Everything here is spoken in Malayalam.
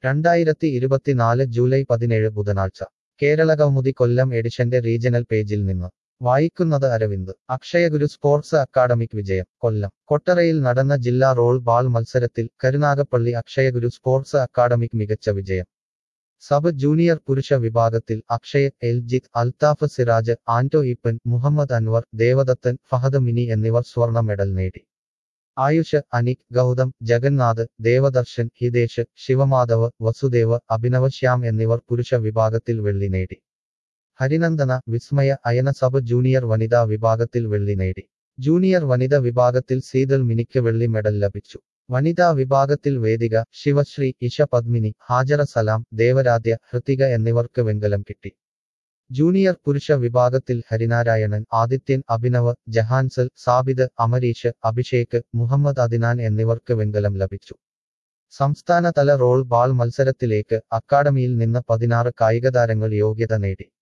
രണ്ടായിരത്തി ഇരുപത്തിനാല് ജൂലൈ പതിനേഴ് ബുധനാഴ്ച കേരളകൗമുദി കൊല്ലം എഡിഷന്റെ റീജണൽ പേജിൽ നിന്ന് വായിക്കുന്നത് അരവിന്ദ് അക്ഷയഗുരു സ്പോർട്സ് അക്കാഡമിക് വിജയം കൊല്ലം കൊട്ടറയിൽ നടന്ന ജില്ലാ റോൾ ബാൾ മത്സരത്തിൽ കരുനാഗപ്പള്ളി അക്ഷയഗുരു സ്പോർട്സ് അക്കാഡമിക് മികച്ച വിജയം സബ് ജൂനിയർ പുരുഷ വിഭാഗത്തിൽ അക്ഷയ് എൽജിത്ത് അൽത്താഫ് സിറാജ് ആന്റോ ഈപ്പൻ മുഹമ്മദ് അൻവർ ദേവദത്തൻ ഫഹദ് മിനി എന്നിവർ സ്വർണ്ണ മെഡൽ നേടി ആയുഷ് അനിക് ഗൗതം ജഗന്നാഥ് ദേവദർശൻ ഹിതേഷ് ശിവമാധവ് വസുദേവ് അഭിനവ് ശ്യാം എന്നിവർ പുരുഷ വിഭാഗത്തിൽ വെള്ളി നേടി ഹരിനന്ദന വിസ്മയ അയന സബ് ജൂനിയർ വനിതാ വിഭാഗത്തിൽ വെള്ളി നേടി ജൂനിയർ വനിത വിഭാഗത്തിൽ സീതൽ മിനിക്ക് വെള്ളി മെഡൽ ലഭിച്ചു വനിതാ വിഭാഗത്തിൽ വേദിക ശിവശ്രീ ഇഷ പദ്മിനി ഹാജറ സലാം ദേവരാധ്യ ഹൃതിക എന്നിവർക്ക് വെങ്കലം കിട്ടി ജൂനിയർ പുരുഷ വിഭാഗത്തിൽ ഹരിനാരായണൻ ആദിത്യൻ അഭിനവ് ജഹാൻസൽ സാബിദ് അമരീഷ് അഭിഷേക് മുഹമ്മദ് അദിനാൻ എന്നിവർക്ക് വെങ്കലം ലഭിച്ചു സംസ്ഥാനതല റോൾ ബാൾ മത്സരത്തിലേക്ക് അക്കാഡമിയിൽ നിന്ന് പതിനാറ് കായികതാരങ്ങൾ യോഗ്യത നേടി